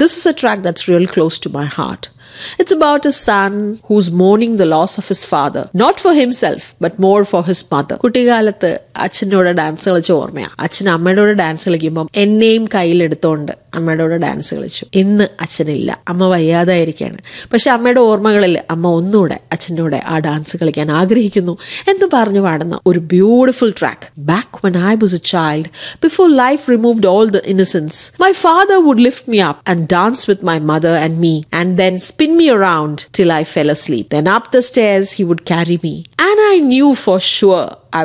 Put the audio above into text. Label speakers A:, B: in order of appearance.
A: This is a track that's real close to my heart. It's about a son who's mourning the loss of his father, not for himself, but more for his mother. കുട്ടിക്കാലത്ത് അച്ഛൻ്റെ കൂടെ dance കളിച്ച ഓർമ്മയാണ് അച്ഛൻ അമ്മയുടെ കൂടെ dance കളിക്കുമ്പം എന്നെയും കയ്യിലെടുത്തോണ്ട് അമ്മയുടെ കൂടെ ഡാൻസ് കളിച്ചു ഇന്ന് അച്ഛനില്ല അമ്മ വയ്യാതായിരിക്കുകയാണ് പക്ഷെ അമ്മയുടെ ഓർമ്മകളിൽ അമ്മ ഒന്നുകൂടെ അച്ഛൻ്റെ കൂടെ ആ ഡാൻസ് കളിക്കാൻ ആഗ്രഹിക്കുന്നു എന്ന് പറഞ്ഞു പാടുന്ന ഒരു beautiful track back when I was a child before life removed all the innocence my father would lift me up and dance with my mother and me and then spin me around till I fell asleep. Then up the stairs he would carry me. And I knew for sure I